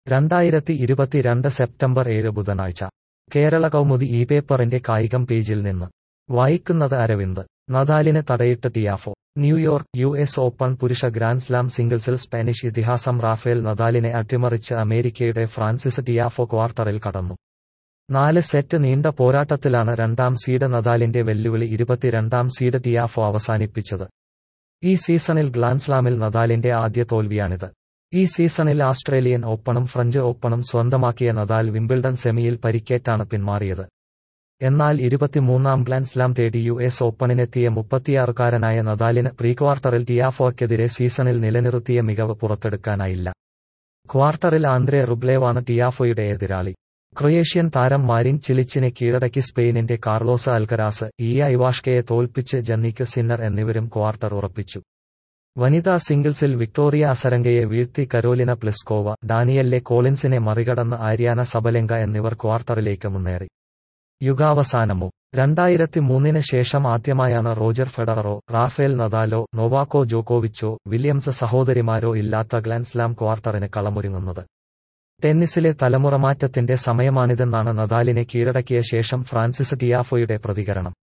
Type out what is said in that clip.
രണ്ടായിരത്തി ഇരുപത്തിരണ്ട് സെപ്റ്റംബർ ഏഴ് ബുധനാഴ്ച കേരള കൗമുദി ഈ പേപ്പറിന്റെ കായികം പേജിൽ നിന്ന് വായിക്കുന്നത് അരവിന്ദ് നദാലിന് തടയിട്ട് Tiafoe New York U S open പുരുഷ ഗ്രാൻഡ്സ്ലാം സിംഗിൾസിൽ സ്പാനിഷ് ഇതിഹാസം റാഫേൽ നദാലിനെ അട്ടിമറിച്ച് അമേരിക്കയുടെ ഫ്രാൻസിസ് ടിയാഫോ ക്വാർട്ടറിൽ കടന്നു നാല് സെറ്റ് നീണ്ട പോരാട്ടത്തിലാണ് രണ്ടാം സീഡ് നദാലിന്റെ വെല്ലുവിളി ഇരുപത്തിരണ്ടാം സീഡ് ടിയാഫോ അവസാനിപ്പിച്ചത് ഈ സീസണിൽ ഗ്രാൻഡ്സ്ലാമിൽ നദാലിന്റെ ആദ്യ തോൽവിയാണിത് ഈ സീസണിൽ ആസ്ട്രേലിയൻ ഓപ്പണും ഫ്രഞ്ച് ഓപ്പണും സ്വന്തമാക്കിയ നദാൽ വിംബിൾഡൺ സെമിയിൽ പരിക്കേറ്റാണ് പിന്മാറിയത് എന്നാൽ ഇരുപത്തിമൂന്നാം ഗ്രാൻഡ്സ്ലാം തേടി യു എസ് ഓപ്പണിനെത്തിയ മുപ്പത്തിയാറുകാരനായ നദാലിന് പ്രീക്വാർട്ടറിൽ ടിയാഫോയ്ക്കെതിരെ സീസണിൽ നിലനിർത്തിയ മികവ് പുറത്തെടുക്കാനായില്ല ക്വാർട്ടറിൽ ആന്ദ്രെ റുബ്ലേവാണ് ടിയാഫോയുടെ എതിരാളി ക്രൊയേഷ്യൻ താരം മാരിൻ ചിലിച്ചിനെ കീഴടക്കി സ്പെയിനിന്റെ കാർലോസ് അൽക്കരാസ് ഇയ ഇവാഷ്കയെ തോൽപ്പിച്ച് ജന്നിക്ക് സിന്നർ എന്നിവരും ക്വാർട്ടർ ഉറപ്പിച്ചു വനിതാ സിംഗിൾസിൽ വിക്ടോറിയ അസരങ്കയെ വീഴ്ത്തി കരോലിന പ്ലിസ്കോവ ഡാനിയല്ലെ കോളിൻസിനെ മറികടന്ന് ആര്യാന സബലെങ്ക എന്നിവർ ക്വാർട്ടറിലേക്ക് മുന്നേറി യുഗാവസാനമോ രണ്ടായിരത്തി മൂന്നിന് ശേഷം ആദ്യമായാണ് റോജർ ഫെഡററോ റാഫേൽ നദാലോ നൊവാക്കോ ജോക്കോവിച്ചോ വില്യംസ് സഹോദരിമാരോ ഇല്ലാത്ത ഗ്രാൻഡ്സ്ലാം ക്വാർട്ടറിന് കളമൊരുങ്ങുന്നത് ടെന്നീസിലെ തലമുറമാറ്റത്തിന്റെ സമയമാണിതെന്നാണ് നദാലിനെ കീഴടക്കിയ ശേഷം ഫ്രാൻസിസ് ടിയാഫോയുടെ പ്രതികരണം